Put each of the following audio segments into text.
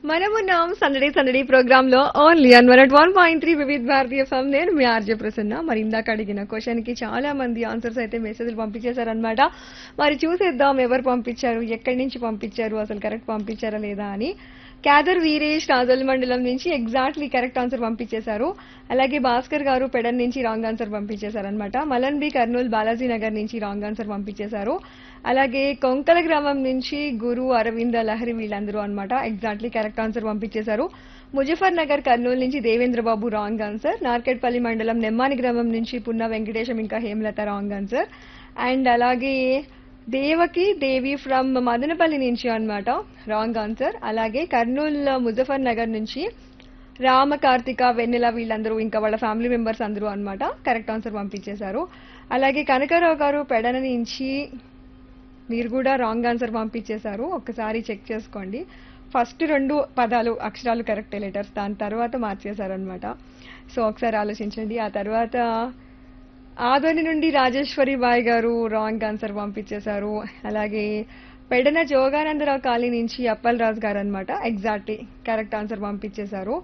మనమున్నాం సందడి సందడి ప్రోగ్రామ్ లో only on one one point three Vividh Bharatiya ఫమ్ నేను మీ ఆర్జే ప్రసన్న మరి ఇందాక అడిగిన క్వశ్చన్ కి చాలా మంది ఆన్సర్స్ అయితే మెసేజ్లు పంపించేశారనమాట మరి చూసేద్దాం ఎవరు పంపించారు ఎక్కడి నుంచి పంపించారు అసలు కరెక్ట్ పంపించారా లేదా అని క్యాదర్ వీరేష్ రాజోల్ మండలం నుంచి ఎగ్జాక్ట్లీ కరెక్ట్ ఆన్సర్ పంపించేశారు అలాగే భాస్కర్ గారు పెడన్ నుంచి రాంగ్ ఆన్సర్ పంపించేశారనమాట మలన్ బి కర్నూలు బాలాజీ నగర్ నుంచి రాంగ్ ఆన్సర్ పంపించేశారు అలాగే కొంకల గ్రామం నుంచి గురు అరవింద లహరి వీళ్ళందరూ అన్నమాట ఎగ్జాక్ట్లీ కరెక్ట్ ఆన్సర్ పంపించేశారు ముజఫర్ నగర్ కర్నూలు నుంచి దేవేంద్ర బాబు రాంగ్ ఆన్సర్ నార్కెట్పల్లి మండలం నెమ్మాని గ్రామం నుంచి పున్న వెంకటేశం ఇంకా హేమలత రాంగ్ ఆన్సర్ అండ్ అలాగే దేవకి దేవి ఫ్రమ్ మదనపల్లి నుంచి అన్నమాట రాంగ్ ఆన్సర్ అలాగే కర్నూలు ముజఫర్ నగర్ నుంచి రామ కార్తిక వెన్నెల వీళ్ళందరూ ఇంకా వాళ్ళ ఫ్యామిలీ మెంబర్స్ అందరూ అన్నమాట కరెక్ట్ ఆన్సర్ పంపించేశారు అలాగే కనకారావు గారు పెడన నుంచి మీరు కూడా రాంగ్ ఆన్సర్ పంపించేశారు ఒకసారి చెక్ చేసుకోండి ఫస్ట్ రెండు పదాలు అక్షరాలు కరెక్ట్ లెటర్స్ దాని తర్వాత మార్చేశారనమాట సో ఒకసారి ఆలోచించండి ఆ తర్వాత ఆదోని నుండి రాజేశ్వరి బాయ్ గారు రాంగ్ ఆన్సర్ పంపించేశారు అలాగే పెడన జోగానందరావు కాలనీ నుంచి అప్పల్ రాజు గారు అనమాట ఎగ్జాక్ట్లీ కరెక్ట్ ఆన్సర్ పంపించేశారు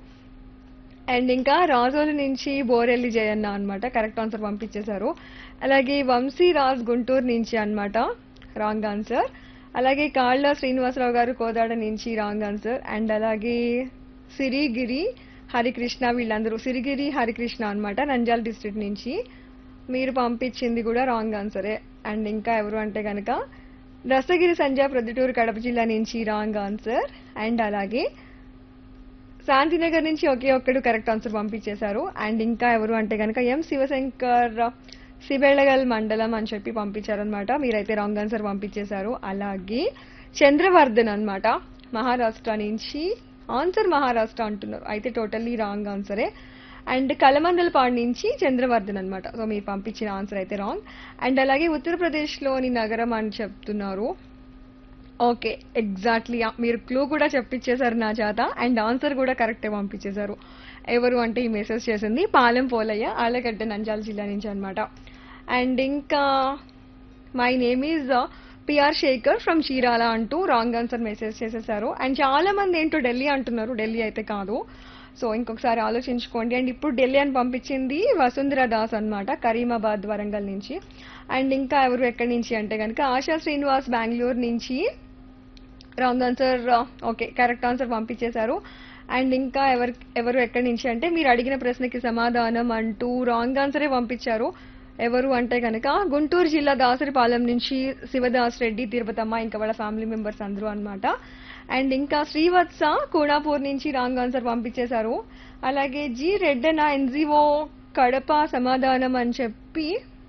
అండ్ ఇంకా రాజోలు నుంచి బోరెల్లి జయన్న అన్నమాట కరెక్ట్ ఆన్సర్ పంపించేశారు అలాగే వంశీ రాజ్ గుంటూరు నుంచి అన్నమాట రాంగ్ ఆన్సర్ అలాగే కాళ్ళ శ్రీనివాసరావు గారు కోదాడ నుంచి రాంగ్ ఆన్సర్ అండ్ అలాగే సిరిగిరి హరికృష్ణ వీళ్ళందరూ సిరిగిరి హరికృష్ణ అన్నమాట నంద్యాల డిస్ట్రిక్ట్ నుంచి మీరు పంపించింది కూడా రాంగ్ ఆన్సరే అండ్ ఇంకా ఎవరు అంటే కనుక దస్తగిరి సంజయ్ ప్రొద్దుటూరు కడప జిల్లా నుంచి రాంగ్ ఆన్సర్ అండ్ అలాగే శాంతినగర్ నుంచి ఒకే ఒక్కడు కరెక్ట్ ఆన్సర్ పంపించేశారు అండ్ ఇంకా ఎవరు అంటే కనుక ఎం శివశంకర్ సిబెళగల్ మండలం అని చెప్పి పంపించారనమాట మీరైతే రాంగ్ ఆన్సర్ పంపించేశారు అలాగే చంద్రవర్ధన్ అన్నమాట మహారాష్ట్ర నుంచి ఆన్సర్ మహారాష్ట్ర అంటున్నారు అయితే టోటల్లీ రాంగ్ ఆన్సరే అండ్ కలమందలపాడు నుంచి చంద్రవర్ధన్ అన్నమాట సో మీరు పంపించిన ఆన్సర్ అయితే రాంగ్ అండ్ అలాగే ఉత్తరప్రదేశ్లోని నగరం అని చెప్తున్నారు ఓకే ఎగ్జాక్ట్లీ మీరు క్లూ కూడా చెప్పించేశారు నా చేత అండ్ ఆన్సర్ కూడా కరెక్టే పంపించేశారు ఎవరు అంటే ఈ మెసేజ్ చేసింది పాలెం పోలయ్య ఆలగడ్డ నంజాల జిల్లా నుంచి అన్నమాట అండ్ ఇంకా my name is PR Shekhar from Chirala అంటూ రాంగ్ ఆన్సర్ మెసేజ్ చేసేసారు అండ్ చాలా మంది ఏంటో ఢిల్లీ అంటున్నారు ఢిల్లీ అయితే కాదు సో ఇంకొకసారి ఆలోచించుకోండి అండ్ ఇప్పుడు ఢిల్లీ అని పంపించింది వసుంధర దాస్ అన్నమాట కరీమాబాద్ వరంగల్ నుంచి అండ్ ఇంకా ఎవరు ఎక్కడి నుంచి అంటే కనుక ఆశా శ్రీనివాస్ బెంగళూరు నుంచి wrong answer okay correct answer పంపించేశారు అండ్ ఇంకా ఎవరు ఎవరు ఎక్కడి నుంచి అంటే మీరు అడిగిన ప్రశ్నకి సమాధానం అంటూ రాంగ్ ఆన్సరే పంపించారు ఎవరు అంటే కనుక గుంటూరు జిల్లా దాసరిపాలెం నుంచి శివదాస్ రెడ్డి తిరుపతమ్మ ఇంకా వాళ్ళ ఫ్యామిలీ మెంబర్స్ అందరూ అన్నమాట అండ్ ఇంకా శ్రీవత్స కోడాపూర్ నుంచి రాంగ్ ఆన్సర్ పంపించేశారు అలాగే జి రెడ్డన ఎన్జిఓ కడప సమాధానం అని చెప్పి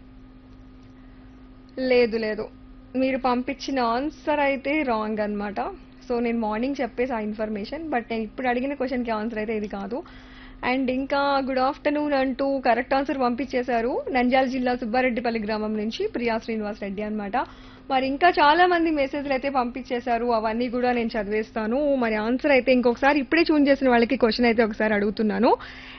లేదు లేదు మీరు పంపించిన ఆన్సర్ అయితే రాంగ్ అన్నమాట సో నేను మార్నింగ్ చెప్పేసి ఆ ఇన్ఫర్మేషన్ బట్ నేను ఇప్పుడు అడిగిన క్వశ్చన్కి ఆన్సర్ అయితే ఇది కాదు అండ్ ఇంకా గుడ్ ఆఫ్టర్నూన్ అంటూ కరెక్ట్ ఆన్సర్ పంపించేశారు నంద్యాల జిల్లా సుబ్బారెడ్డిపల్లి గ్రామం నుంచి ప్రియా శ్రీనివాస్ రెడ్డి అన్నమాట మరి ఇంకా చాలా మంది మెసేజ్లు అయితే పంపించేశారు అవన్నీ కూడా నేను చదివేస్తాను మరి ఆన్సర్ అయితే ఇంకొకసారి ఇప్పుడే చూన్ చేసిన వాళ్ళకి క్వశ్చన్ అయితే ఒకసారి అడుగుతున్నాను